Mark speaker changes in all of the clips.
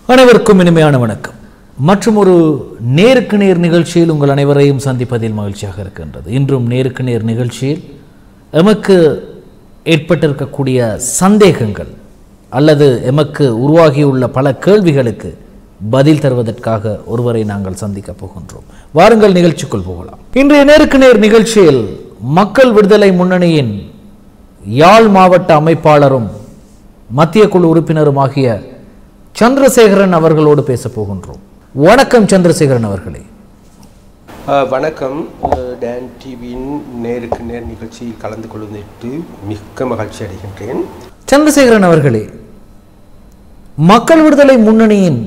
Speaker 1: அனைவருக்கும் இனிமையான வணக்கம் மற்றும் ஒரு நேருக்கு நேர் நிகழ்ச்சியில் உங்கள் அனைவரையும் சந்திப்பதில் மகிழ்ச்சியாக இருக்கின்றது இன்றும் நேருக்கு நேர் நிகழ்ச்சியில் எமக்கு ஏற்பட்டிருக்கக்கூடிய சந்தேகங்கள் அல்லது எமக்கு உருவாகியுள்ள பல கேள்விகளுக்கு பதில் தருவதற்காக ஒருவரை நாங்கள் சந்திக்கப் போகின்றோம் வாருங்கள் நிகழ்ச்சிக்குள் போகலாம் இன்றைய நேருக்கு நேர் நிகழ்ச்சியில் மக்கள் விடுதலை முன்னணியின் யாழ் மாவட்ட அமைப்பாளரும் மத்திய குழு உறுப்பினருமாகிய சந்திரசேகரன் அவர்களோடு பேச போகின்றோம் வணக்கம் சந்திரசேகரன் அவர்களே
Speaker 2: அஹ், வணக்கம் அஹ், டான் டிவியின் நேருக்கு நேர் நிகழ்ச்சியில் கலந்து கொள்வதற்கு மிக்க மகிழ்ச்சி அடைகின்றேன்
Speaker 1: சந்திரசேகரன் அவர்களே மக்கள் விடுதலை முன்னணியின்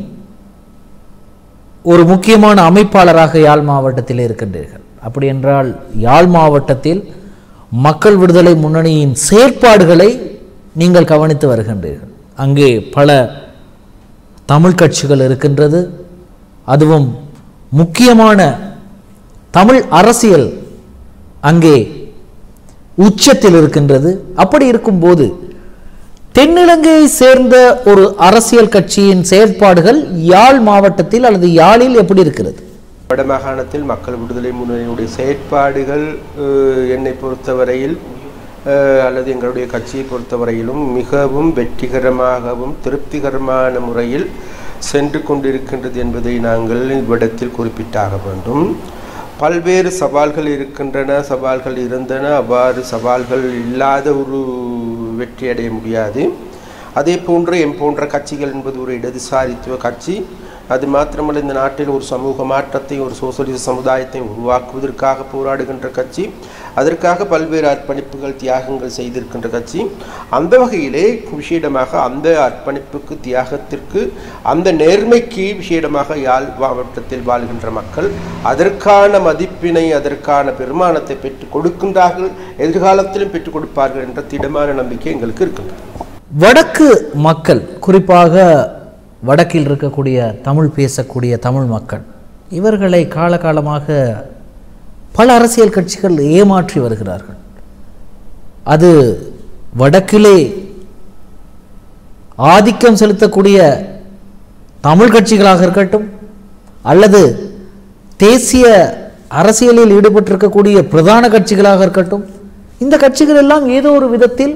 Speaker 1: ஒரு முக்கியமான அமைப்பாளராக யாழ் மாவட்டத்தில் இருக்கின்றீர்கள் அப்படி என்றால் யாழ் மாவட்டத்தில் மக்கள் விடுதலை முன்னணியின் செயற்பாடுகளை நீங்கள் கவனித்து வருகின்றீர்கள் அங்கே பல தமிழ் கட்சிகள் இருக்கின்றது அதுவும் முக்கியமான தமிழ் அரசியல் அங்கே உச்சத்தில் இருக்கின்றது அப்படி இருக்கும்போது தென்னிலங்கையை சேர்ந்த ஒரு அரசியல் கட்சியின் செயற்பாடுகள் யாழ் மாவட்டத்தில் அல்லது யாழில் எப்படி இருக்கிறது
Speaker 2: வடமாகாணத்தில் மக்கள் விடுதலை முன்னணியுடைய செயற்பாடுகள் அஹ், என்னை பொறுத்தவரையில் அஹ், அல்லது எங்களுடைய கட்சியை பொறுத்தவரையிலும் மிகவும் வெற்றிகரமாகவும் திருப்திகரமான முறையில் சென்று கொண்டிருக்கின்றது என்பதை நாங்கள் இவ்விடத்தில் குறிப்பிட்டாக வேண்டும் பல்வேறு சவால்கள் இருக்கின்றன சவால்கள் இருந்தன அவ்வாறு சவால்கள் இல்லாத ஒரு வெற்றி அடைய முடியாது அதே போன்று எம் போன்ற கட்சிகள் என்பது ஒரு இடதுசாரித்துவ கட்சி அது மாத்திரமல்ல இந்த நாட்டில் ஒரு சமூக மாற்றத்தை ஒரு சோசலிச சமுதாயத்தை உருவாக்குவதற்காக போராடுகின்ற கட்சி அதற்காக பல்வேறு அர்ப்பணிப்புகள் தியாகங்கள் செய்திருக்கின்ற கட்சி அந்த வகையிலே விஷேடமாக அந்த அர்ப்பணிப்புக்கு தியாகத்திற்கு அந்த நேர்மைக்கு விஷேடமாக யாழ் மாவட்டத்தில் வாழ்கின்ற மக்கள் அதற்கான மதிப்பினை அதற்கான பெருமானத்தை பெற்றுக் கொடுக்கின்றார்கள் எதிர்காலத்திலும் பெற்றுக் கொடுப்பார்கள் என்ற திடமான நம்பிக்கை எங்களுக்கு இருக்கின்றது
Speaker 1: வடக்கு மக்கள் குறிப்பாக வடக்கில் இருக்கக்கூடிய தமிழ் பேசக்கூடிய தமிழ் மக்கள் இவர்களை காலகாலமாக பல அரசியல் கட்சிகள் ஏமாற்றி வருகிறார்கள் அது வடக்கிலே ஆதிக்கம் செலுத்தக்கூடிய தமிழ் கட்சிகளாக இருக்கட்டும் அல்லது தேசிய அரசியலில் ஈடுபட்டிருக்கக்கூடிய பிரதான கட்சிகளாக இருக்கட்டும் இந்த கட்சிகள் எல்லாம் ஏதோ ஒரு விதத்தில்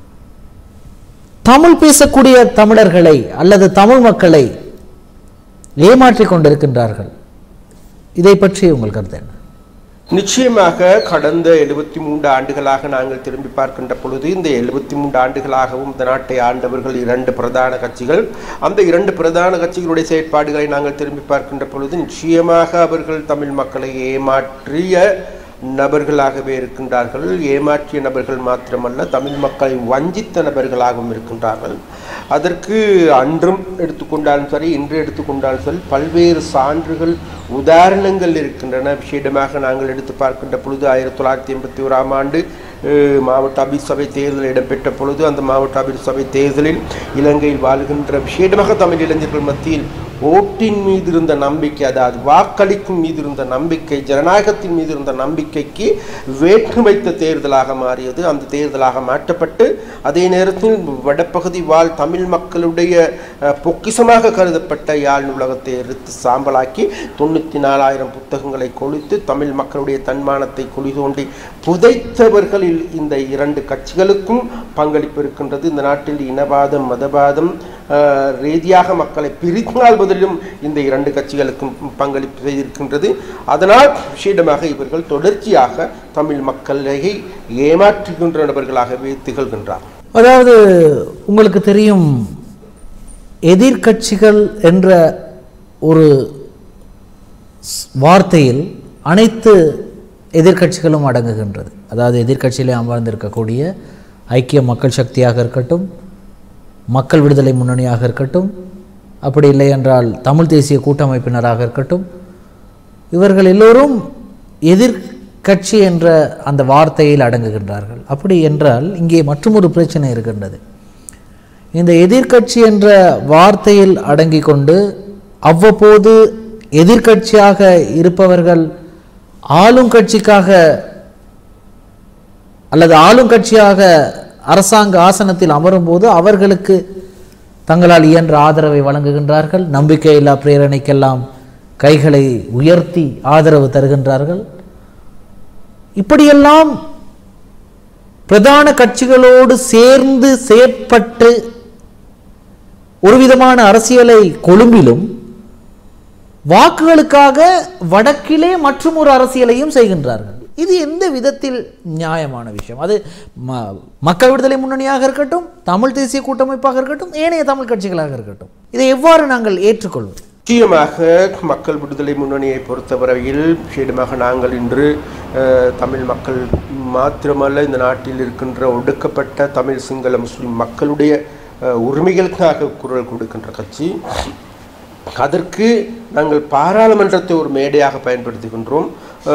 Speaker 1: தமிழ் பேசக்கூடிய தமிழர்களை அல்லது தமிழ் மக்களை ஏமாற்றிக் கொண்டிருக்கின்றார்கள் இதை பற்றி உங்கள் கருத்து என்ன
Speaker 2: நிச்சயமாக கடந்த எழுபத்தி மூன்று ஆண்டுகளாக நாங்கள் திரும்பி பார்க்கின்ற பொழுது இந்த எழுபத்தி மூன்று ஆண்டுகளாகவும் இந்த நாட்டை ஆண்டவர்கள் இரண்டு பிரதான கட்சிகள் அந்த இரண்டு பிரதான கட்சிகளுடைய செயற்பாடுகளை நாங்கள் திரும்பி பார்க்கின்ற பொழுது நிச்சயமாக அவர்கள் தமிழ் மக்களை ஏமாற்றிய நபர்களாகவே இருக்கின்றார்கள் ஏமாற்றிய நபர்கள் மாத்திரமல்ல தமிழ் மக்களை வஞ்சித்த நபர்களாகவும் இருக்கின்றார்கள் அதற்கு அன்றும் எடுத்துக்கொண்டாலும் சரி இன்று எடுத்துக்கொண்டாலும் சரி பல்வேறு சான்றுகள் உதாரணங்கள் இருக்கின்றன விஷேடமாக நாங்கள் எடுத்து பார்க்கின்ற பொழுது ஆயிரத்தி தொள்ளாயிரத்தி எண்பத்தி ஓராம் ஆண்டு அஹ், மாவட்ட அபிசபை தேர்தல் இடம்பெற்ற பொழுது அந்த மாவட்ட அபிசபை தேர்தலில் இலங்கையில் வாழ்கின்ற விஷேடமாக தமிழ் இளைஞர்கள் மத்தியில் ஓட்டின் மீது இருந்த நம்பிக்கை அதாவது வாக்களிக்கும் மீது இருந்த நம்பிக்கை ஜனநாயகத்தின் மீது இருந்த நம்பிக்கைக்கு வேற்றுமைத்த தேர்தலாக மாறியது அந்த தேர்தலாக மாற்றப்பட்டு அதே நேரத்தில் வடபகுதி வாழ் தமிழ் மக்களுடைய அஹ், பொக்கிஷமாக கருதப்பட்ட யாழ் நூலகத்தை எரித்து சாம்பலாக்கி தொண்ணூற்றி நாலாயிரம் புத்தகங்களை கொளுத்து தமிழ் மக்களுடைய தன்மானத்தை குழி தோண்டி புதைத்தவர்களில் இந்த இரண்டு கட்சிகளுக்கும் பங்களிப்பு இருக்கின்றது இந்த நாட்டில் இனவாதம் மதவாதம் அஹ், ரீதியாக மக்களை பிரித்தாள்வதிலும் இந்த இரண்டு கட்சிகளுக்கும் பங்களிப்பு செய்திருக்கின்றது அதனால் விஷேடமாக இவர்கள் தொடர்ச்சியாக தமிழ் மக்களை ஏமாற்றுகின்ற நபர்களாகவே திகழ்கின்றார்
Speaker 1: அதாவது உங்களுக்கு தெரியும் எதிர்க்கட்சிகள் என்ற ஒரு ஸ்- வார்த்தையில் அனைத்து எதிர்க்கட்சிகளும் அடங்குகின்றது அதாவது எதிர்க்கட்சியிலே அமர்ந்திருக்கக்கூடிய ஐக்கிய மக்கள் சக்தியாக இருக்கட்டும் மக்கள் விடுதலை முன்னணியாக இருக்கட்டும் அப்படி இல்லை என்றால் தமிழ் தேசிய கூட்டமைப்பினராக இருக்கட்டும் இவர்கள் எல்லோரும் எதிர்க்கட்சி என்ற அந்த வார்த்தையில் அடங்குகின்றார்கள் அப்படி என்றால் இங்கே மற்றொரு பிரச்சனை இருக்கின்றது இந்த எதிர்க்கட்சி என்ற வார்த்தையில் அடங்கிக் கொண்டு அவ்வப்போது எதிர்க்கட்சியாக இருப்பவர்கள் ஆளும் கட்சிக்காக அல்லது ஆளும் கட்சியாக அரசாங்க ஆசனத்தில் அமரும்போது அவர்களுக்கு தங்களால் இயன்ற ஆதரவை வழங்குகின்றார்கள் நம்பிக்கையில்லா பிரேரணைக்கெல்லாம் கைகளை உயர்த்தி ஆதரவு தருகின்றார்கள் இப்படியெல்லாம் பிரதான கட்சிகளோடு சேர்ந்து செயற்பட்டு ஒரு விதமான அரசியலை கொழும்பிலும் வாக்குகளுக்காக வடக்கிலே மற்றும் ஒரு அரசியலையும் செய்கின்றார்கள் இது எந்த விதத்தில் நியாயமான விஷயம் அது ம- மக்கள் விடுதலை முன்னணியாக இருக்கட்டும் தமிழ் தேசிய கூட்டமைப்பாக இருக்கட்டும் ஏனைய தமிழ் கட்சிகளாக இருக்கட்டும் இதை எவ்வாறு நாங்கள் ஏற்றுக்கொள்வது
Speaker 2: முக்கியமாக மக்கள் விடுதலை முன்னணியை பொறுத்தவரையில் விசேடமாக நாங்கள் இன்று அஹ், தமிழ் மக்கள் மாத்திரமல்ல இந்த நாட்டில் இருக்கின்ற ஒடுக்கப்பட்ட தமிழ் சிங்கள முஸ்லிம் மக்களுடைய அஹ், உரிமைகளுக்காக குரல் கொடுக்கின்ற கட்சி அதற்கு நாங்கள் பாராளுமன்றத்தை ஒரு மேடையாக பயன்படுத்துகின்றோம்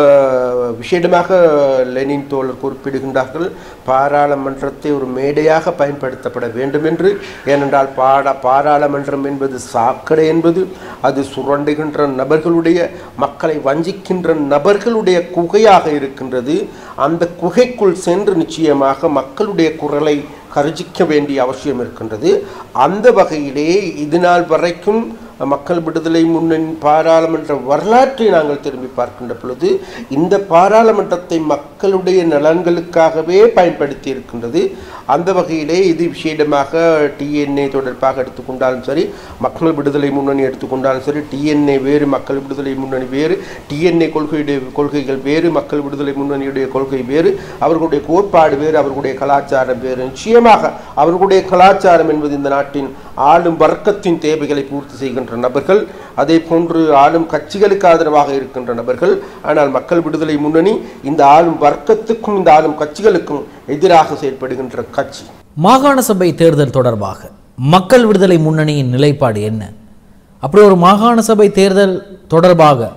Speaker 2: அஹ், விசேடமாக லெனின் தோழர் குறிப்பிடுகின்றார்கள் பாராளுமன்றத்தை ஒரு மேடையாக பயன்படுத்தப்பட வேண்டும் என்று ஏனென்றால் பாடா பாராளுமன்றம் என்பது சாக்கடை என்பது அது சுரண்டுகின்ற நபர்களுடைய மக்களை வஞ்சிக்கின்ற நபர்களுடைய குகையாக இருக்கின்றது அந்த குகைக்குள் சென்று நிச்சயமாக மக்களுடைய குரலை கர்ஜிக்க வேண்டிய அவசியம் இருக்கின்றது அந்த வகையிலே இது நாள் வரைக்கும் மக்கள் விடுதலை முன்னணி பாராளுமன்ற வரலாற்றை நாங்கள் திரும்பி பார்க்கின்ற பொழுது இந்த பாராளுமன்றத்தை மக்களுடைய நலன்களுக்காகவே பயன்படுத்தி இருக்கின்றது அந்த வகையிலே இது விசேடமாக டிஎன்ஏ தொடர்பாக எடுத்துக்கொண்டாலும் சரி மக்கள் விடுதலை முன்னணி எடுத்துக்கொண்டாலும் சரி டிஎன்ஏ வேறு மக்கள் விடுதலை முன்னணி வேறு டிஎன்ஏ கொள்கையுடைய கொள்கைகள் வேறு மக்கள் விடுதலை முன்னணியுடைய கொள்கை வேறு அவர்களுடைய கோட்பாடு வேறு அவர்களுடைய கலாச்சாரம் வேறு நிச்சயமாக அவர்களுடைய கலாச்சாரம் என்பது இந்த நாட்டின் ஆளும் வர்க்கத்தின் தேவைகளை பூர்த்தி செய்கின்ற நபர்கள் அதே போன்று ஆளும் கட்சிகளுக்கு ஆதரவாக இருக்கின்ற நபர்கள் ஆனால் மக்கள் விடுதலை முன்னணி இந்த ஆளும் வர்க்கத்துக்கும் இந்த ஆளும் கட்சிகளுக்கும் எதிராக செயல்படுகின்ற கட்சி
Speaker 1: மாகாண சபை தேர்தல் தொடர்பாக மக்கள் விடுதலை முன்னணியின் நிலைப்பாடு என்ன அப்படி ஒரு மாகாண சபை தேர்தல் தொடர்பாக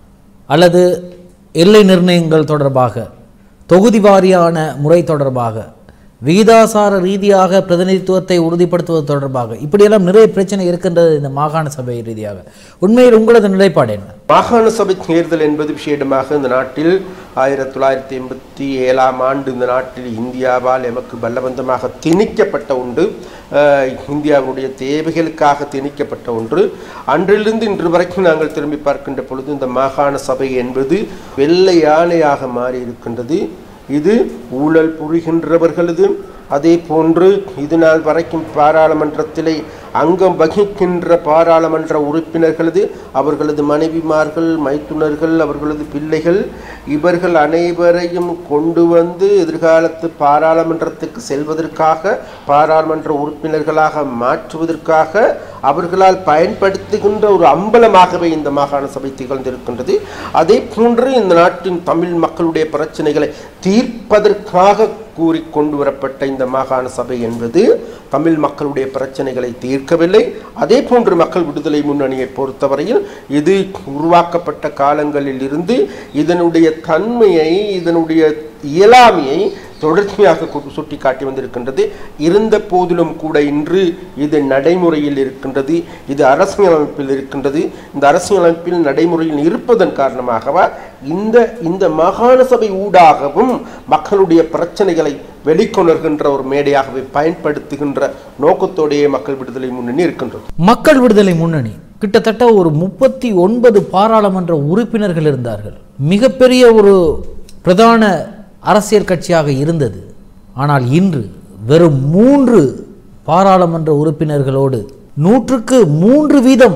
Speaker 1: அல்லது எல்லை நிர்ணயங்கள் தொடர்பாக தொகுதி வாரியான முறை தொடர்பாக விகிதாசார ரீதியாக பிரதிநிதித்துவத்தை உறுதிப்படுத்துவது தொடர்பாக இப்படியெல்லாம் நிறைய பிரச்சனை இருக்கின்றது இந்த மாகாண சபை ரீதியாக உண்மையில் உங்களது நிலைப்பாடு என்ன
Speaker 2: மாகாண சபை தேர்தல் என்பது விசேடமாக இந்த நாட்டில் ஆயிரத்தி தொள்ளாயிரத்தி எண்பத்தி ஏழாம் ஆண்டு இந்த நாட்டில் இந்தியாவால் எமக்கு பலவந்தமாக திணிக்கப்பட்ட ஒன்று அஹ், இந்தியாவுடைய தேவைகளுக்காக திணிக்கப்பட்ட ஒன்று அன்றிலிருந்து இன்று வரைக்கும் நாங்கள் திரும்பி பார்க்கின்ற பொழுது இந்த மாகாண சபை என்பது வெள்ளை யானையாக மாறி இருக்கின்றது இது ஊழல் புரிகின்றவர்களது அதே போன்று இது நாள் வரைக்கும் பாராளுமன்றத்திலே அங்கம் வகிக்கின்ற பாராளுமன்ற உறுப்பினர்களது அவர்களது மனைவிமார்கள் மைத்துனர்கள் அவர்களது பிள்ளைகள் இவர்கள் அனைவரையும் கொண்டு வந்து எதிர்காலத்து பாராளுமன்றத்துக்கு செல்வதற்காக பாராளுமன்ற உறுப்பினர்களாக மாற்றுவதற்காக அவர்களால் பயன்படுத்துகின்ற ஒரு அம்பலமாகவே இந்த மாகாண சபை திகழ்ந்திருக்கின்றது அதே போன்று இந்த நாட்டின் தமிழ் மக்களுடைய பிரச்சனைகளை தீர்ப்பதற்காக கூறி கொண்டு வரப்பட்ட இந்த மாகாண சபை என்பது தமிழ் மக்களுடைய பிரச்சனைகளை தீர்க்கவில்லை அதே போன்று மக்கள் விடுதலை முன்னணியை பொறுத்தவரையில் இது உருவாக்கப்பட்ட காலங்களில் இருந்து இதனுடைய தன்மையை இதனுடைய இயலாமையை தொடர்ச்சியாக கு- சுட்டிக்காட்டி வந்திருக்கின்றது இருந்த போதிலும் கூட இன்று இது நடைமுறையில் இருக்கின்றது இது அரசியலமைப்பில் இருக்கின்றது இந்த அரசியலமைப்பில் நடைமுறையில் இருப்பதன் காரணமாகவா இந்த இந்த மாகாண சபை ஊடாகவும் மக்களுடைய பிரச்சனைகளை வெளிக்கொணர்கின்ற ஒரு மேடையாகவே பயன்படுத்துகின்ற நோக்கத்தோடையே மக்கள் விடுதலை முன்னணி இருக்கின்றது
Speaker 1: மக்கள் விடுதலை முன்னணி கிட்டத்தட்ட ஒரு முப்பத்தி ஒன்பது பாராளுமன்ற உறுப்பினர்கள் இருந்தார்கள் மிகப்பெரிய ஒரு பிரதான அரசியல் கட்சியாக இருந்தது ஆனால் இன்று வெறும் மூன்று பாராளுமன்ற உறுப்பினர்களோடு நூற்றுக்கு மூன்று வீதம்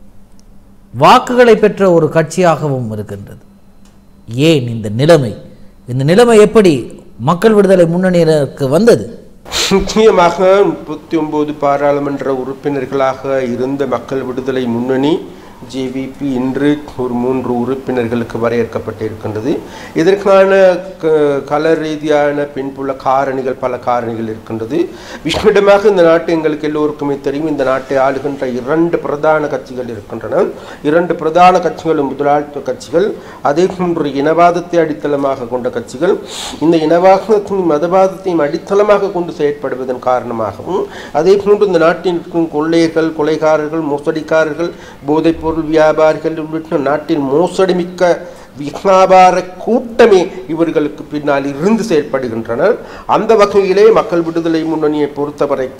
Speaker 1: வாக்குகளை பெற்ற ஒரு கட்சியாகவும் இருக்கின்றது ஏன் இந்த நிலைமை இந்த நிலைமை எப்படி மக்கள் விடுதலை முன்னணியினருக்கு வந்தது
Speaker 2: முக்கியமாக முப்பத்தி ஒன்பது பாராளுமன்ற உறுப்பினர்களாக இருந்த மக்கள் விடுதலை முன்னணி ஜேவிபி இன்று ஒரு மூன்று உறுப்பினர்களுக்கு வரையறுக்கப்பட்டிருக்கின்றது இதற்கான க- கள ரீதியான பின்புள்ள காரணிகள் பல காரணிகள் இருக்கின்றது விசேடமாக இந்த நாட்டு எங்களுக்கு எல்லோருக்குமே தெரியும் இந்த நாட்டை ஆளுகின்ற இரண்டு பிரதான கட்சிகள் இருக்கின்றன இரண்டு பிரதான கட்சிகளும் முதலாளித்துவ கட்சிகள் அதே போன்று இனவாதத்தை அடித்தளமாக கொண்ட கட்சிகள் இந்த இனவாதத்தையும் மதவாதத்தையும் அடித்தளமாக கொண்டு செயற்படுவதன் காரணமாகவும் அதே போன்று இந்த நாட்டில் இருக்கும் கொள்ளையர்கள் கொலைகாரர்கள் மோசடிக்காரர்கள் போதைப்பொருள் வியாபாரிகள் உள்ளிட்ட நாட்டின் மோசடி மிக்க வியாபார கூட்டமே இவர்களுக்கு பின்னால் இருந்து செயல்படுகின்றனர் அந்த வகையிலே மக்கள் விடுதலை முன்னணியை பொறுத்தவரைக்கும்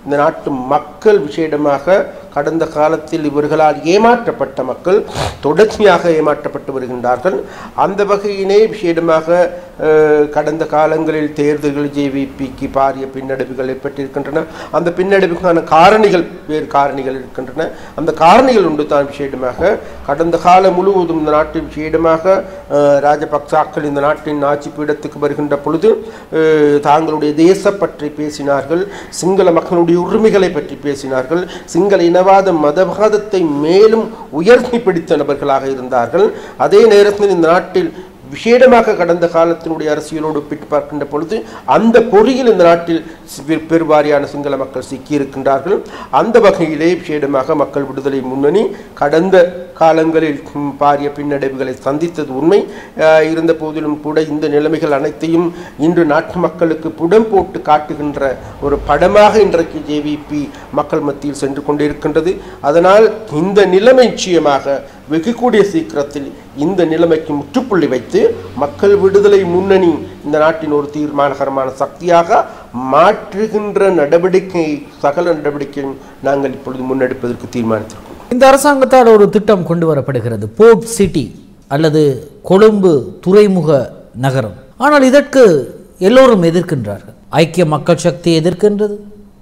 Speaker 2: இந்த நாட்டு மக்கள் விசேடமாக கடந்த காலத்தில் இவர்களால் ஏமாற்றப்பட்ட மக்கள் தொடர்ச்சியாக ஏமாற்றப்பட்டு வருகின்றார்கள் அந்த வகையிலே விசேடமாக அஹ், கடந்த காலங்களில் தேர்தல்கள் ஜேவிபிக்கு பாரிய பின்னடைவுகள் ஏற்பட்டிருக்கின்றன அந்த பின்னடைவுக்கான காரணிகள் வேறு காரணிகள் இருக்கின்றன அந்த காரணிகள் உண்டு தான் விசேடமாக கடந்த காலம் முழுவதும் இந்த நாட்டில் விசேடமாக அஹ், ராஜபக்சாக்கள் இந்த நாட்டின் ஆட்சி பீடத்துக்கு வருகின்ற பொழுது அஹ், தாங்களுடைய தேச பற்றி பேசினார்கள் சிங்கள மக்களுடைய உரிமைகளை பற்றி பேசினார்கள் சிங்கள இனவாத மதவாதத்தை மேலும் உயர்த்தி பிடித்த நபர்களாக இருந்தார்கள் அதே நேரத்தில் இந்த நாட்டில் விசேடமாக கடந்த காலத்தினுடைய அரசியலோடு ஒப்பிட்டு பார்க்கின்ற பொழுது அந்த பொறியில் இந்த நாட்டில் சி- பெருவாரியான சிங்கள மக்கள் சிக்கியிருக்கின்றார்கள் அந்த வகையிலே விசேடமாக மக்கள் விடுதலை முன்னணி கடந்த காலங்களில் ம், பாரிய பின்னடைவுகளை சந்தித்தது உண்மை அஹ், இருந்த போதிலும் கூட இந்த நிலைமைகள் அனைத்தையும் இன்று நாட்டு மக்களுக்கு புடம் போட்டு காட்டுகின்ற ஒரு படமாக இன்றைக்கு ஜேவிபி மக்கள் மத்தியில் சென்று கொண்டிருக்கின்றது அதனால் இந்த நிலைமை நிச்சயமாக வெகு கூடிய சீக்கிரத்தில் இந்த நிலைமைக்கு முற்றுப்புள்ளி வைத்து மக்கள் விடுதலை முன்னணி இந்த நாட்டின் ஒரு தீர்மானகரமான சக்தியாக மாற்றுகின்ற நடவடிக்கை சகல நடவடிக்கையும் நாங்கள் இப்பொழுது முன்னெடுப்பதற்கு தீர்மானித்திருக்கிறோம்
Speaker 1: இந்த அரசாங்கத்தால் ஒரு திட்டம் கொண்டு வரப்படுகிறது போர்ட் சிட்டி அல்லது கொழும்பு துறைமுக நகரம் ஆனால் இதற்கு எல்லோரும் எதிர்க்கின்றார்கள் ஐக்கிய மக்கள் சக்தி எதிர்க்கின்றது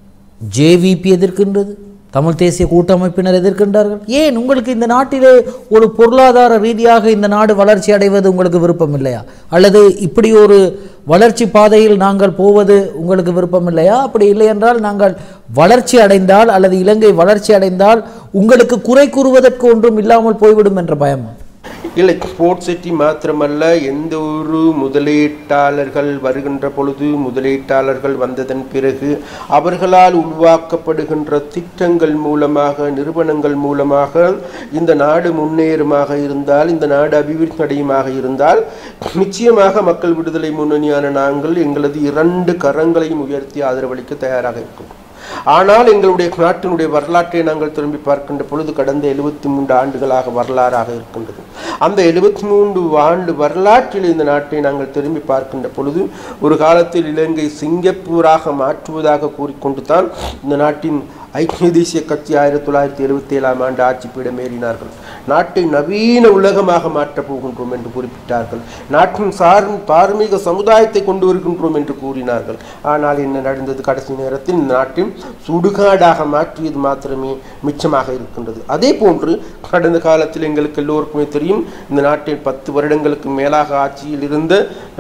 Speaker 1: ஜேவிபி எதிர்க்கின்றது தமிழ் தேசிய கூட்டமைப்பினர் எதிர்க்கின்றார்கள் ஏன் உங்களுக்கு இந்த நாட்டிலே ஒரு பொருளாதார ரீதியாக இந்த நாடு வளர்ச்சி அடைவது உங்களுக்கு விருப்பம் இல்லையா அல்லது இப்படி ஒரு வளர்ச்சி பாதையில் நாங்கள் போவது உங்களுக்கு விருப்பம் இல்லையா அப்படி இல்லை என்றால் நாங்கள் வளர்ச்சி அடைந்தால் அல்லது இலங்கை வளர்ச்சி அடைந்தால் உங்களுக்கு குறை கூறுவதற்கு ஒன்றும் இல்லாமல் போய்விடும் என்ற பயமா
Speaker 2: இல்லை ஸ்போர்ட்ஸ் சிட்டி மாத்திரமல்ல எந்த ஒரு முதலீட்டாளர்கள் வருகின்ற பொழுது முதலீட்டாளர்கள் வந்ததன் பிறகு அவர்களால் உருவாக்கப்படுகின்ற திட்டங்கள் மூலமாக நிறுவனங்கள் மூலமாக இந்த நாடு முன்னேறுமாக இருந்தால் இந்த நாடு அபிவிருத்தி அடையுமாக இருந்தால் நிச்சயமாக மக்கள் விடுதலை முன்னணியான நாங்கள் எங்களது இரண்டு கரங்களையும் உயர்த்தி ஆதரவளிக்க தயாராக இருக்கிறோம் ஆனால் எங்களுடைய நாட்டினுடைய வரலாற்றை நாங்கள் திரும்பி பார்க்கின்ற பொழுது கடந்த எழுபத்தி மூன்று ஆண்டுகளாக வரலாறாக இருக்கின்றது அந்த எழுபத்தி மூன்று ஆண்டு வரலாற்றில் இந்த நாட்டை நாங்கள் திரும்பி பார்க்கின்ற பொழுது ஒரு காலத்தில் இலங்கை சிங்கப்பூராக மாற்றுவதாக கூறிக்கொண்டு தான் இந்த நாட்டின் ஐக்கிய தேசிய கட்சி ஆயிரத்தி தொள்ளாயிரத்தி எழுபத்தி ஏழாம் ஆண்டு ஆட்சி பீடம் ஏறினார்கள் நாட்டை நவீன உலகமாக மாற்றப் போகின்றோம் என்று குறிப்பிட்டார்கள் நாட்டின் சார் தார்மீக சமுதாயத்தை கொண்டு வருகின்றோம் என்று கூறினார்கள் ஆனால் என்ன நடந்தது கடைசி நேரத்தில் இந்த நாட்டின் சுடுகாடாக மாற்றியது மாத்திரமே மிச்சமாக இருக்கின்றது அதே போன்று கடந்த காலத்தில் எங்களுக்கு எல்லோருக்குமே தெரியும் இந்த நாட்டில் பத்து வருடங்களுக்கு மேலாக ஆட்சியில் இருந்த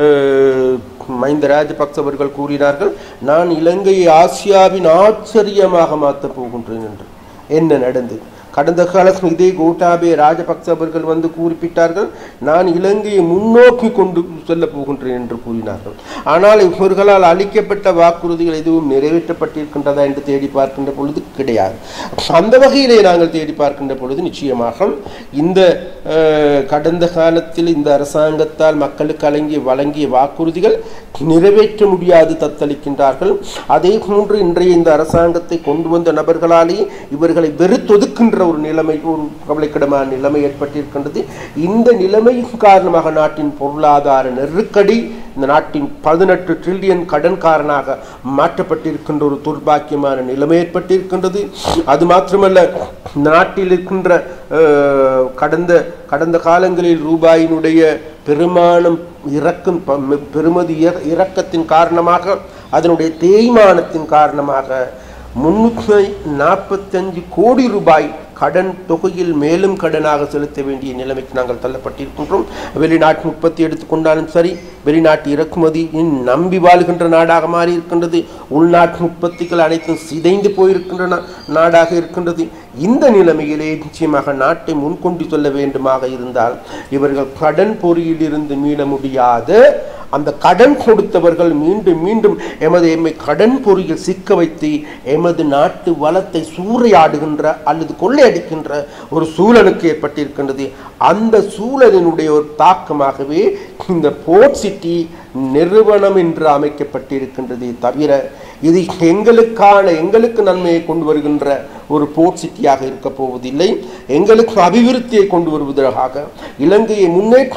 Speaker 2: அஹ், மஹிந்த ராஜபக்ச அவர்கள் கூறினார்கள் நான் இலங்கையை ஆசியாவின் ஆச்சரியமாக மாற்றப் போகின்றேன் என்று என்ன நடந்தது கடந்த காலத்தில் இதே கோட்டாபே ராஜபக்ச அவர்கள் வந்து குறிப்பிட்டார்கள் நான் இலங்கையை முன்னோக்கி கொண்டு செல்ல போகின்றேன் என்று கூறினார்கள் ஆனால் இவர்களால் அளிக்கப்பட்ட வாக்குறுதிகள் எதுவும் நிறைவேற்றப்பட்டிருக்கின்றதா என்று தேடி பார்க்கின்ற பொழுது கிடையாது அந்த வகையிலே நாங்கள் தேடி பார்க்கின்ற பொழுது நிச்சயமாக இந்த அஹ், கடந்த காலத்தில் இந்த அரசாங்கத்தால் மக்களுக்கு வழங்கிய வழங்கிய வாக்குறுதிகள் நிறைவேற்ற முடியாது தத்தளிக்கின்றார்கள் அதே போன்று இன்றைய இந்த அரசாங்கத்தை கொண்டு வந்த நபர்களாலே இவர்களை வெறுத்தொதுக்கின்ற ஒரு நிலைமை ஒரு கவலைக்கிடமான நிலைமை ஏற்பட்டிருக்கின்றது இந்த நிலைமையின் காரணமாக நாட்டின் பொருளாதார நெருக்கடி இந்த நாட்டின் பதினெட்டு ட்ரில்லியன் கடன்காரனாக மாற்றப்பட்டிருக்கின்ற ஒரு துர்பாக்கியமான நிலைமை ஏற்பட்டிருக்கின்றது அது மாத்திரமல்ல இந்த நாட்டில் இருக்கின்ற அஹ், கடந்த கடந்த காலங்களில் ரூபாயினுடைய பெருமானம் இறக்கும் ப- பெருமதி இற- இறக்கத்தின் காரணமாக அதனுடைய தேய்மானத்தின் காரணமாக முன்னூற்றி நாற்பத்தஞ்சு கோடி ரூபாய் கடன் தொகையில் மேலும் கடனாக செலுத்த வேண்டிய நிலைமைக்கு நாங்கள் தள்ளப்பட்டிருக்கின்றோம் வெளிநாட்டு உற்பத்தி எடுத்துக்கொண்டாலும் சரி வெளிநாட்டு இறக்குமதியின் நம்பி வாழ்கின்ற நாடாக மாறி இருக்கின்றது உள்நாட்டு உற்பத்திகள் அனைத்தும் சிதைந்து போயிருக்கின்ற நா- நாடாக இருக்கின்றது இந்த நிலைமையிலே நிச்சயமாக நாட்டை முன்கொண்டு செல்ல வேண்டுமாக இருந்தால் இவர்கள் கடன் பொறியில் இருந்து மீள முடியாத அந்த கடன் கொடுத்தவர்கள் மீண்டும் மீண்டும் எமது எம்மை கடன் பொறியில் சிக்க வைத்து எமது நாட்டு வளத்தை சூறையாடுகின்ற அல்லது கொள்ளையடிக்கின்ற ஒரு சூழலுக்கு ஏற்பட்டிருக்கின்றது அந்த சூழலினுடைய ஒரு தாக்கமாகவே இந்த போர்ட் சிட்டி நிறுவனம் என்று அமைக்கப்பட்டிருக்கின்றதே தவிர இது எங்களுக்கான எங்களுக்கு நன்மையை கொண்டு வருகின்ற ஒரு போர்ட் சிட்டியாக இருக்க போவதில்லை எங்களுக்கு அபிவிருத்தியை கொண்டு வருவதற்காக இலங்கையை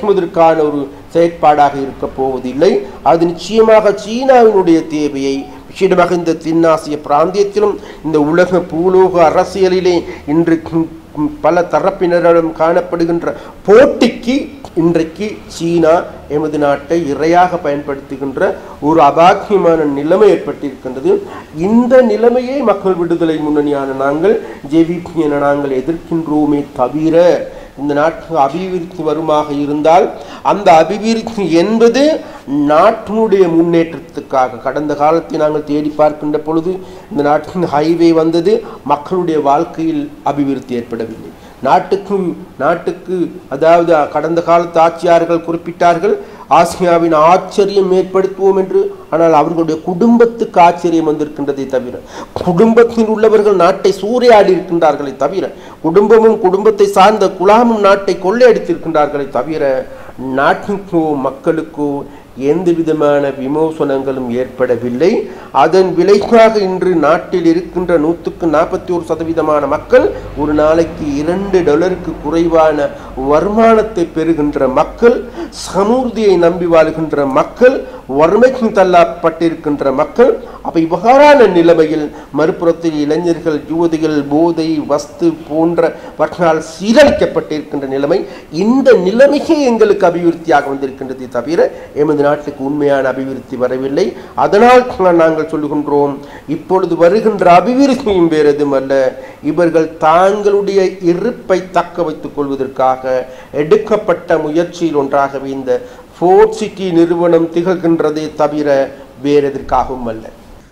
Speaker 2: முன்னேற்றுவதற்கான ஒரு செயற்பாடாக இருக்க போவதில்லை அது நிச்சயமாக சீனாவினுடைய தேவையை விசேடமாக இந்த தென்னாசிய பிராந்தியத்திலும் இந்த உலக பூலோக அரசியலிலே இன்று பல தரப்பினரிடம் காணப்படுகின்ற போட்டிக்கு இன்றைக்கு சீனா எமது நாட்டை இரையாக பயன்படுத்துகின்ற ஒரு அபாக்கியமான நிலைமை ஏற்பட்டிருக்கின்றது இந்த நிலைமையை மக்கள் விடுதலை முன்னணியான நாங்கள் ஜேவிபி என நாங்கள் எதிர்க்கின்றோமே தவிர இந்த நாட்டுக்கு அபிவிருத்தி வருமாக இருந்தால் அந்த அபிவிருத்தி என்பது நாட்டினுடைய முன்னேற்றத்துக்காக கடந்த காலத்தை நாங்கள் தேடி பார்க்கின்ற பொழுது இந்த நாட்டின் ஹைவே வந்தது மக்களுடைய வாழ்க்கையில் அபிவிருத்தி ஏற்படவில்லை நாட்டுக்கு நாட்டுக்கு அதாவது கடந்த காலத்து ஆட்சியாளர்கள் குறிப்பிட்டார்கள் ஆசியாவின் ஆச்சரியம் ஏற்படுத்துவோம் என்று ஆனால் அவர்களுடைய குடும்பத்துக்கு ஆச்சரியம் வந்திருக்கின்றதை தவிர குடும்பத்தில் உள்ளவர்கள் நாட்டை சூறையாடி இருக்கின்றார்களே தவிர குடும்பமும் குடும்பத்தை சார்ந்த குலாமும் நாட்டை கொள்ளையடித்திருக்கின்றார்களே தவிர நாட்டுக்கோ மக்களுக்கோ எந்த விதமான விமோசனங்களும் ஏற்படவில்லை அதன் விளைவாக இன்று நாட்டில் இருக்கின்ற நூற்றுக்கு நாற்பத்தி ஒரு சதவீதமான மக்கள் ஒரு நாளைக்கு இரண்டு டாலருக்கு குறைவான வருமானத்தை பெறுகின்ற மக்கள் சமூர்த்தியை நம்பி வாழ்கின்ற மக்கள் வறுமைக்கு தள்ளப்பட்டிருக்கின்ற மக்கள் அப்ப இவ்வாறான நிலைமையில் மறுபுறத்தில் இளைஞர்கள் யுவதிகள் போதை வஸ்து போன்றவற்றால் சீரழிக்கப்பட்டிருக்கின்ற நிலைமை இந்த நிலைமையே எங்களுக்கு அபிவிருத்தியாக வந்திருக்கின்றதை தவிர எமது நாட்டுக்கு உண்மையான அபிவிருத்தி வரவில்லை அதனால் தான் நாங்கள் சொல்லுகின்றோம் இப்பொழுது வருகின்ற அபிவிருத்தியும் வேறு எதுவும் அல்ல இவர்கள் தாங்களுடைய இருப்பை தக்க வைத்துக் கொள்வதற்காக எடுக்கப்பட்ட முயற்சியில் ஒன்றாகவே இந்த ஃபோர்ட் சிட்டி நிறுவனம் திகழ்கின்றதே தவிர வேறு எதற்காகவும் அல்ல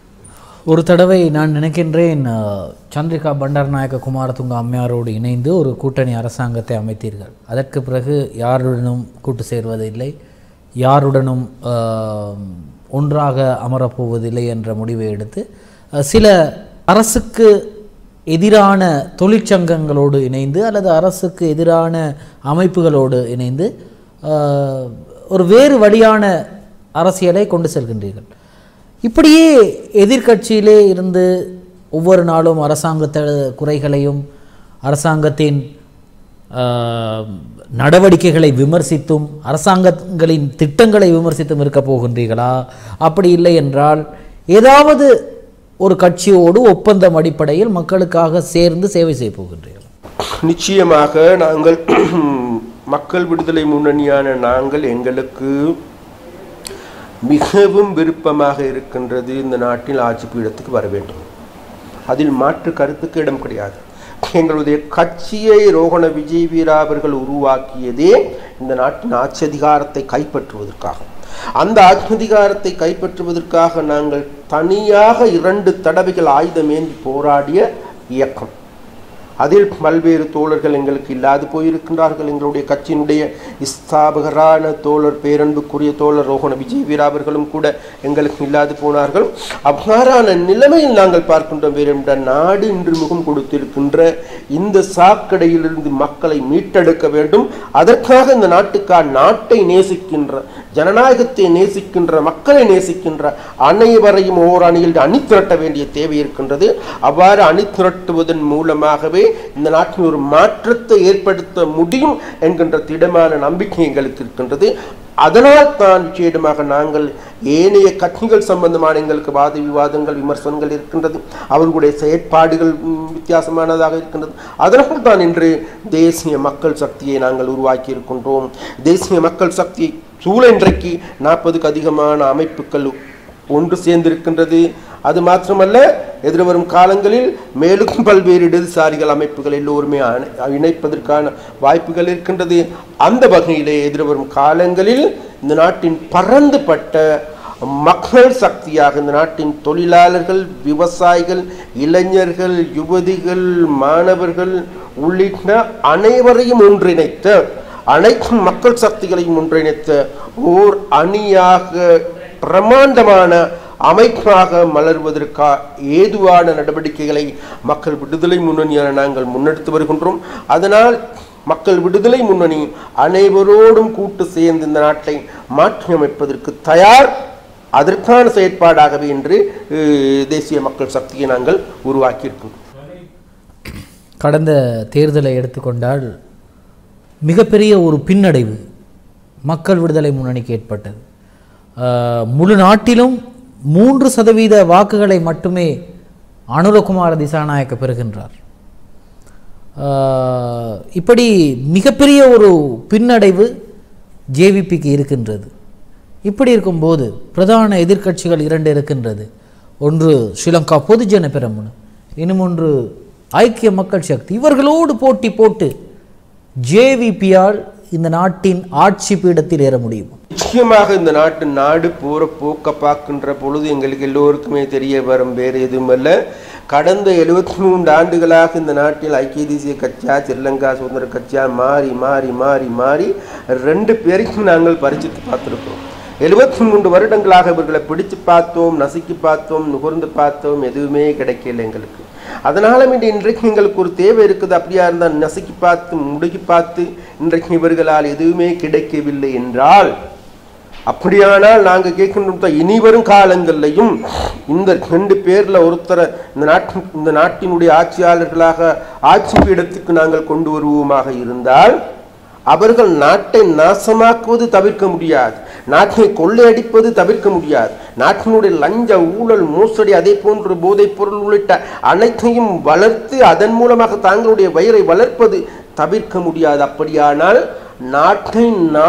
Speaker 1: ஒரு தடவை நான் நினைக்கின்றேன் அஹ், சந்திரிகா பண்டாரநாயக்க குமாரதுங்க அம்மையாரோடு இணைந்து ஒரு கூட்டணி அரசாங்கத்தை அமைத்தீர்கள் அதற்கு பிறகு யாருடனும் கூட்டு சேர்வதில்லை யாருடனும் அஹ், ஒன்றாக அமரப்போவதில்லை என்ற முடிவை எடுத்து அஹ், சில அரசுக்கு எதிரான தொழிற்சங்கங்களோடு இணைந்து அல்லது அரசுக்கு எதிரான அமைப்புகளோடு இணைந்து அஹ், ஒரு வேறு வழியான அரசியலை கொண்டு செல்கின்றீர்கள் இப்படியே எதிர்க்கட்சியிலே இருந்து ஒவ்வொரு நாளும் அரசாங்கத்த குறைகளையும் அரசாங்கத்தின் ஆஹ், நடவடிக்கைகளை விமர்சித்தும் அரசாங்கங்களின் திட்டங்களை விமர்சித்தும் இருக்க போகின்றீர்களா அப்படி இல்லை என்றால் ஏதாவது ஒரு கட்சியோடு ஒப்பந்தம் அடிப்படையில் மக்களுக்காக சேர்ந்து சேவை செய்ய போகின்றீர்கள்
Speaker 2: நிச்சயமாக நாங்கள் மக்கள் விடுதலை முன்னணியான நாங்கள் எங்களுக்கு மிகவும் விருப்பமாக இருக்கின்றது இந்த நாட்டில் ஆட்சி பீடத்துக்கு வர வேண்டும் அதில் மாற்று கருத்துக்கு இடம் கிடையாது எங்களுடைய கட்சியை ரோகண விஜய் வீரா அவர்கள் உருவாக்கியதே இந்த நாட்டின் ஆட்சி அதிகாரத்தை கைப்பற்றுவதற்காக அந்த ஆட்சி அதிகாரத்தை கைப்பற்றுவதற்காக நாங்கள் தனியாக இரண்டு தடவைகள் ஆயுதமேந்தி போராடிய இயக்கம் அதில் பல்வேறு தோழர்கள் எங்களுக்கு இல்லாது போயிருக்கின்றார்கள் எங்களுடைய கட்சியினுடைய ஸ்தாபகரான தோழர் பேரன்புக்குரிய தோழர் ரோஹண விஜய் வீரா அவர்களும் கூட எங்களுக்கு இல்லாது போனார்கள் அவ்வாறான நிலைமையில் நாங்கள் பார்க்கின்றோம் வேறென்ற நாடு இன்று முகம் கொடுத்திருக்கின்ற இந்த சாக்கடையிலிருந்து மக்களை மீட்டெடுக்க வேண்டும் அதற்காக இந்த நாட்டுக்காக நாட்டை நேசிக்கின்ற ஜனநாயகத்தை நேசிக்கின்ற மக்களை நேசிக்கின்ற அனைவரையும் ஓர் அணியில் அணிதிரட்ட வேண்டிய தேவை இருக்கின்றது அவ்வாறு அணிதிரட்டுவதன் மூலமாகவே இந்த நாட்டில் ஒரு மாற்றத்தை ஏற்படுத்த முடியும் என்கின்ற திடமான நம்பிக்கை எங்களுக்கு இருக்கின்றது அதனால் தான் விசேடமாக நாங்கள் ஏனைய கட்சிகள் சம்பந்தமான எங்களுக்கு வாத விவாதங்கள் விமர்சனங்கள் இருக்கின்றது அவர்களுடைய செயற்பாடுகள் ம், வித்தியாசமானதாக இருக்கின்றது அதனால் தான் இன்று தேசிய மக்கள் சக்தியை நாங்கள் உருவாக்கி இருக்கின்றோம் தேசிய மக்கள் சக்தியை சூழ இன்றைக்கு நாற்பதுக்கு அதிகமான அமைப்புகள் ஒன்று சேர்ந்திருக்கின்றது அது மாத்திரமல்ல எதிர்வரும் காலங்களில் மேலும் பல்வேறு இடதுசாரிகள் அமைப்புகள் எல்லோருமே அணை- இணைப்பதற்கான வாய்ப்புகள் இருக்கின்றது அந்த வகையிலே எதிர்வரும் காலங்களில் இந்த நாட்டின் பரந்துபட்ட மக்கள் சக்தியாக இந்த நாட்டின் தொழிலாளர்கள் விவசாயிகள் இளைஞர்கள் யுவதிகள் மாணவர்கள் உள்ளிட்ட அனைவரையும் ஒன்றிணைத்த அனைத்து மக்கள் சக்திகளையும் ஒன்றிணைத்த ஓர் அணியாக பிரமாண்டமான அமைப்பாக மலர்வதற்கா ஏதுவான நடவடிக்கைகளை மக்கள் விடுதலை முன்னணியான நாங்கள் முன்னெடுத்து வருகின்றோம் அதனால் மக்கள் விடுதலை முன்னணி அனைவரோடும் கூட்டு சேர்ந்து இந்த நாட்டை மாற்றியமைப்பதற்கு தயார் அதற்கான செயற்பாடாகவே இன்று அஹ், தேசிய மக்கள் சக்தியை நாங்கள் உருவாக்கியிருக்கின்றோம்
Speaker 1: கடந்த தேர்தலை எடுத்துக்கொண்டால் மிகப்பெரிய ஒரு பின்னடைவு மக்கள் விடுதலை முன்னணிக்கு ஏற்பட்டது ஆஹ், முழு நாட்டிலும் மூன்று சதவீத வாக்குகளை மட்டுமே அனுரகுமார திசாநாயக்க பெறுகின்றார் ஆஹ், இப்படி மிகப்பெரிய ஒரு பின்னடைவு ஜேவிபிக்கு இருக்கின்றது இப்படி இருக்கும்போது பிரதான எதிர்க்கட்சிகள் இரண்டு இருக்கின்றது ஒன்று ஸ்ரீலங்கா பொதுஜன பெரமுன இன்னும் ஒன்று ஐக்கிய மக்கள் சக்தி இவர்களோடு போட்டி போட்டு ஜேவிபியால் இந்த நாட்டின் ஆட்சி பீடத்தில் ஏற முடியுமா
Speaker 2: நிச்சயமாக இந்த நாட்டு நாடு போற போக்க பார்க்கின்ற பொழுது எங்களுக்கு எல்லோருக்குமே தெரிய வரும் வேறு எதுவுமல்ல கடந்த எழுபத்தி மூன்று ஆண்டுகளாக இந்த நாட்டில் ஐக்கிய தேசிய கட்சியா ஸ்ரீலங்கா சுதந்திர கட்சியா மாறி மாறி மாறி மாறி ரெண்டு பேரையும் நாங்கள் பரிச்சித்து பார்த்துருக்கோம் எழுபத்தி மூன்று வருடங்களாக இவர்களை பிடிச்சு பார்த்தோம் நசுக்கி பார்த்தோம் நுகர்ந்து பார்த்தோம் எதுவுமே கிடைக்கல எங்களுக்கு அதனால மீண்டும் இன்றைக்கு எங்களுக்கு ஒரு தேவை இருக்குது அப்படியா இருந்தால் நசுக்கி பார்த்து முடுக்கி பார்த்து இன்றைக்கு இவர்களால் எதுவுமே கிடைக்கவில்லை என்றால் அப்படியானால் நாங்கள் கேட்கின்றோம் இனி வரும் காலங்கள்லையும் இந்த ரெண்டு பேர்ல ஒருத்தரை இந்த நாட்டின் இந்த நாட்டினுடைய ஆட்சியாளர்களாக ஆட்சி பீடத்துக்கு நாங்கள் கொண்டு வருவோமாக இருந்தால் அவர்கள் நாட்டை நாசமாக்குவது தவிர்க்க முடியாது நாட்டை கொள்ளையடிப்பது தவிர்க்க முடியாது நாட்டினுடைய லஞ்ச ஊழல் மோசடி அதே போன்று போதைப் பொருள் உள்ளிட்ட அனைத்தையும் வளர்த்து அதன் மூலமாக தாங்களுடைய வயிறை வளர்ப்பது தவிர்க்க முடியாது அப்படியானால் நாட்டை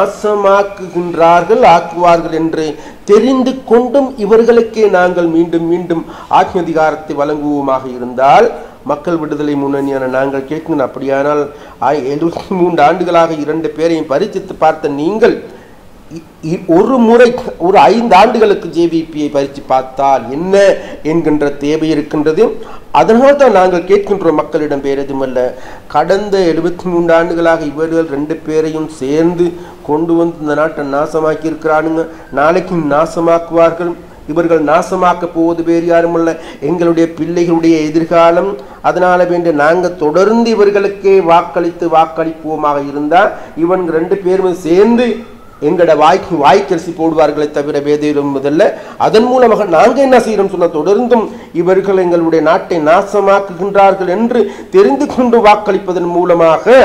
Speaker 2: நாசமாக்குகின்றார்கள் ஆக்குவார்கள் என்று தெரிந்து கொண்டும் இவர்களுக்கே நாங்கள் மீண்டும் மீண்டும் ஆட்சி அதிகாரத்தை வழங்குவோமாக இருந்தால் மக்கள் விடுதலை முன்னணியான நாங்கள் கேட்கணும் அப்படியானால் ஆய்- எழுபத்தி மூன்று ஆண்டுகளாக இரண்டு பேரையும் பரிசித்து பார்த்த நீங்கள் இ- இ- ஒரு முறை ஒரு ஐந்து ஆண்டுகளுக்கு ஜேவிபியை பறித்து பார்த்தால் என்ன என்கின்ற தேவை இருக்கின்றது அதனால் தான் நாங்கள் கேட்கின்றோம் மக்களிடம் பேர் எதுவுமல்ல கடந்த எழுபத்தி மூன்று ஆண்டுகளாக இவர்கள் ரெண்டு பேரையும் சேர்ந்து கொண்டு வந்து இந்த நாட்டை நாசமாக்கி இருக்கிறானுங்க நாளைக்கும் நாசமாக்குவார்கள் இவர்கள் நாசமாக்க போவது வேறு யாருமல்ல எங்களுடைய பிள்ளைகளுடைய எதிர்காலம் அதனால வேண்டிய நாங்கள் தொடர்ந்து இவர்களுக்கே வாக்களித்து வாக்களிப்போமாக இருந்தால் இவன் ரெண்டு பேரும் சேர்ந்து எங்களோட வாய்க்கு வாய்க்கரிசி போடுவார்களே தவிர வேதியிலும் முதல்ல அதன் மூலமாக நாங்கள் என்ன செய்யறோம் சொன்ன தொடர்ந்தும் இவர்கள் எங்களுடைய நாட்டை நாசமாக்குகின்றார்கள் என்று தெரிந்து கொண்டு வாக்களிப்பதன் மூலமாக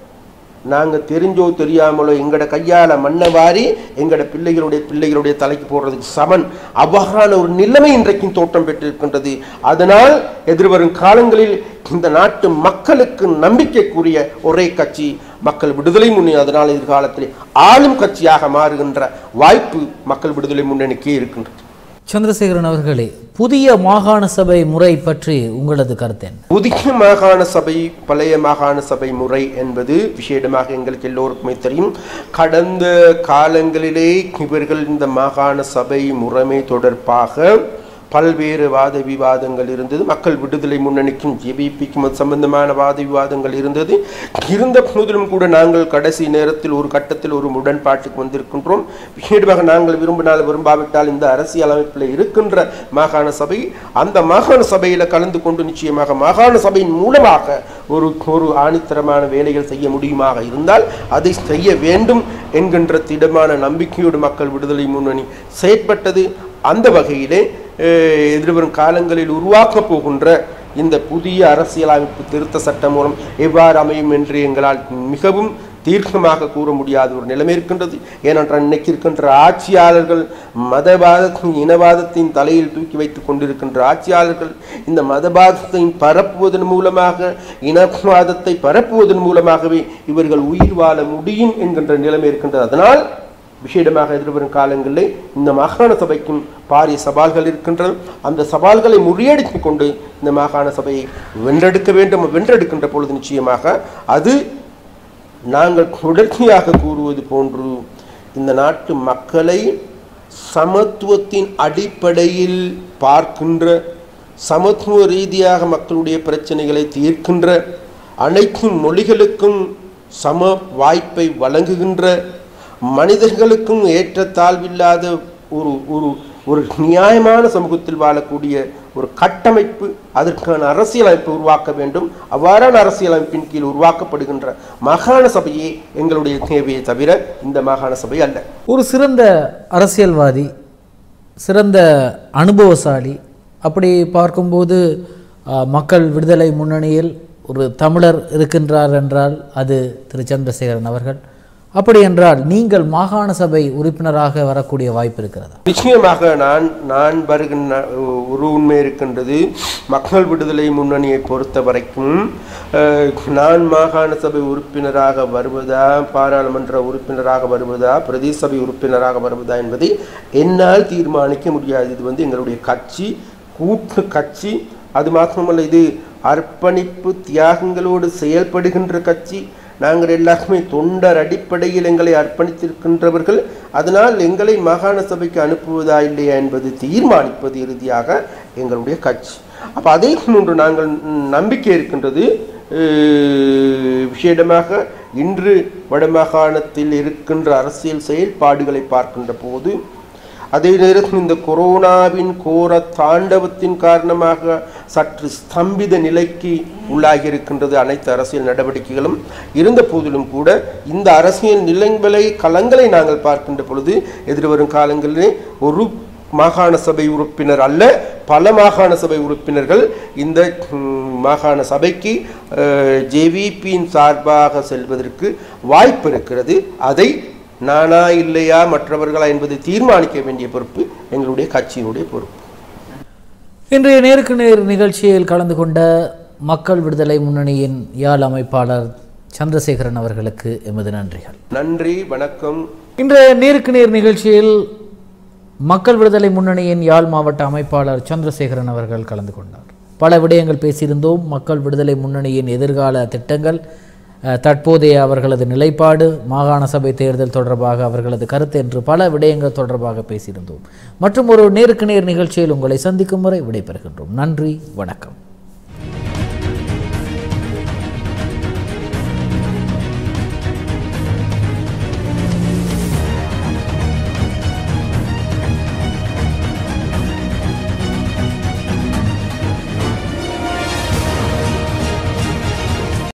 Speaker 2: நாங்கள் தெரிஞ்சோ தெரியாமலோ எங்களோட கையால் மண்ணை வாரி எங்களோட பிள்ளைகளுடைய பிள்ளைகளுடைய தலைக்கு போடுறதுக்கு சமன் அவ்வாறான ஒரு நிலைமை இன்றைக்கும் தோற்றம் பெற்றிருக்கின்றது அதனால் எதிர்வரும் காலங்களில் இந்த நாட்டு மக்களுக்கு நம்பிக்கைக்குரிய ஒரே கட்சி மக்கள் விடுதலை முன்னணி அதனால் எதிர்காலத்தில் ஆளும் கட்சியாக மாறுகின்ற வாய்ப்பு மக்கள் விடுதலை முன்னணிக்கே இருக்கின்றது
Speaker 1: சந்திரசேகரன் அவர்களே புதிய மாகாண சபை முறை பற்றி உங்களது கருத்து என்ன
Speaker 2: புதிய மாகாண சபை பழைய மாகாண சபை முறை என்பது விசேடமாக எங்களுக்கு எல்லோருக்குமே தெரியும் கடந்த காலங்களிலே இவர்கள் இந்த மாகாண சபை முறைமை தொடர்பாக பல்வேறு வாத விவாதங்கள் இருந்தது மக்கள் விடுதலை முன்னணிக்கும் ஜேபிபிக்கும் அது சம்பந்தமான வாத விவாதங்கள் இருந்தது இருந்த போதிலும் கூட நாங்கள் கடைசி நேரத்தில் ஒரு கட்டத்தில் ஒரு உடன்பாட்டுக்கு வந்திருக்கின்றோம் விசேடமாக நாங்கள் விரும்பினால் விரும்பாவிட்டால் இந்த அரசியல் அமைப்பில் இருக்கின்ற மாகாண சபை அந்த மாகாண சபையில் கலந்து கொண்டு நிச்சயமாக மாகாண சபையின் மூலமாக ஒரு ஒரு ஆணித்தரமான வேலைகள் செய்ய முடியுமாக இருந்தால் அதை செய்ய வேண்டும் என்கின்ற திடமான நம்பிக்கையோடு மக்கள் விடுதலை முன்னணி செயற்பட்டது அந்த வகையிலே அஹ், எதிர்வரும் காலங்களில் உருவாக்கப் போகின்ற இந்த புதிய அரசியலமைப்பு திருத்த சட்டம் மூலம் எவ்வாறு அமையும் என்று எங்களால் மிகவும் தீர்க்கமாக கூற முடியாத ஒரு நிலைமை இருக்கின்றது ஏனென்றால் இன்னைக்கு இருக்கின்ற ஆட்சியாளர்கள் மதவாதத்தின் இனவாதத்தின் தலையில் தூக்கி வைத்துக் கொண்டிருக்கின்ற ஆட்சியாளர்கள் இந்த மதவாதத்தை பரப்புவதன் மூலமாக இனவாதத்தை பரப்புவதன் மூலமாகவே இவர்கள் உயிர் வாழ முடியும் என்கின்ற நிலைமை இருக்கின்றது அதனால் விசேடமாக எதிர்வரும் காலங்களில் இந்த மாகாண சபைக்கும் பாரிய சவால்கள் இருக்கின்றன அந்த சவால்களை முறியடித்துக் கொண்டு இந்த மாகாண சபையை வென்றெடுக்க வேண்டும் வென்றெடுக்கின்ற பொழுது நிச்சயமாக அது நாங்கள் தொடர்ச்சியாக கூறுவது போன்று இந்த நாட்டு மக்களை சமத்துவத்தின் அடிப்படையில் பார்க்கின்ற சமத்துவ ரீதியாக மக்களுடைய பிரச்சனைகளை தீர்க்கின்ற அனைத்து மொழிகளுக்கும் சம வாய்ப்பை வழங்குகின்ற மனிதர்களுக்கும் ஏற்றத்தாழ்வில்லாத ஒரு ஒரு ஒரு நியாயமான சமூகத்தில் வாழக்கூடிய ஒரு கட்டமைப்பு அதற்கான அரசியலமைப்பு உருவாக்க வேண்டும் அவ்வாறான அரசியலமைப்பின் கீழ் உருவாக்கப்படுகின்ற மாகாண சபையே எங்களுடைய தேவையை தவிர இந்த மாகாண சபை அல்ல
Speaker 1: ஒரு சிறந்த அரசியல்வாதி சிறந்த அனுபவசாலி அப்படி பார்க்கும்போது ஆ, மக்கள் விடுதலை முன்னணியில் ஒரு தமிழர் இருக்கின்றார் என்றால் அது திரு சந்திரசேகரன் அவர்கள் அப்படி என்றால் நீங்கள் மாகாண சபை உறுப்பினராக வரக்கூடிய வாய்ப்பு இருக்கிறதா
Speaker 2: நிச்சயமாக நான் நான் வருகின்ற ஒரு உண்மை இருக்கின்றது மக்கள் விடுதலை முன்னணியை பொறுத்த வரைக்கும் அஹ், நான் மாகாண சபை உறுப்பினராக வருவதா பாராளுமன்ற உறுப்பினராக வருவதா பிரதேச சபை உறுப்பினராக வருவதா என்பதை என்னால் தீர்மானிக்க முடியாது இது வந்து எங்களுடைய கட்சி கூட்டு கட்சி அது மாத்திரமல்ல இது அர்ப்பணிப்பு தியாகங்களோடு செயல்படுகின்ற கட்சி நாங்கள் எல்லாருமே தொண்டர் அடிப்படையில் எங்களை அர்ப்பணித்திருக்கின்றவர்கள் அதனால் எங்களை மாகாண சபைக்கு அனுப்புவதா இல்லையா என்பது தீர்மானிப்பது இறுதியாக எங்களுடைய கட்சி அப்போ அதே போன்று நாங்கள் ம், நம்பிக்கை இருக்கின்றது அஹ், விசேடமாக இன்று வடமாகாணத்தில் இருக்கின்ற அரசியல் செயல்பாடுகளை பார்க்கின்ற போது அதே நேரத்தில் இந்த கொரோனாவின் கோர தாண்டவத்தின் காரணமாக சற்று ஸ்தம்பித நிலைக்கு உள்ளாகி இருக்கின்றது அனைத்து அரசியல் நடவடிக்கைகளும் இருந்த போதிலும் கூட இந்த அரசியல் நிலைங்களை களங்களை நாங்கள் பார்க்கின்ற பொழுது எதிர்வரும் காலங்களிலே ஒரு மாகாண சபை உறுப்பினர் அல்ல பல மாகாண சபை உறுப்பினர்கள் இந்த ம், மாகாண சபைக்கு ஜேவிபியின் சார்பாக செல்வதற்கு வாய்ப்பு இருக்கிறது அதை நானா இல்லையா மற்றவர்களா என்பதை தீர்மானிக்க வேண்டிய பொறுப்பு எங்களுடைய கட்சியினுடைய பொறுப்பு
Speaker 1: இன்றைய நேருக்கு நேர் நிகழ்ச்சியில் கலந்து கொண்ட மக்கள் விடுதலை முன்னணியின் யாழ் அமைப்பாளர் சந்திரசேகரன் அவர்களுக்கு எமது நன்றிகள்
Speaker 2: நன்றி வணக்கம்
Speaker 1: இன்றைய நேருக்கு நேர் நிகழ்ச்சியில் மக்கள் விடுதலை முன்னணியின் யாழ் மாவட்ட அமைப்பாளர் சந்திரசேகரன் அவர்கள் கலந்து கொண்டார் பல விடயங்கள் பேசியிருந்தோம் மக்கள் விடுதலை முன்னணியின் எதிர்கால திட்டங்கள் அஹ், தற்போதைய அவர்களது நிலைப்பாடு மாகாண சபை தேர்தல் தொடர்பாக அவர்களது கருத்து என்று பல விடயங்கள் தொடர்பாக பேசியிருந்தோம் மற்றும் ஒரு நேருக்கு நேர் நிகழ்ச்சியில் உங்களை சந்திக்கும் வரை விடைபெறுகின்றோம் நன்றி வணக்கம்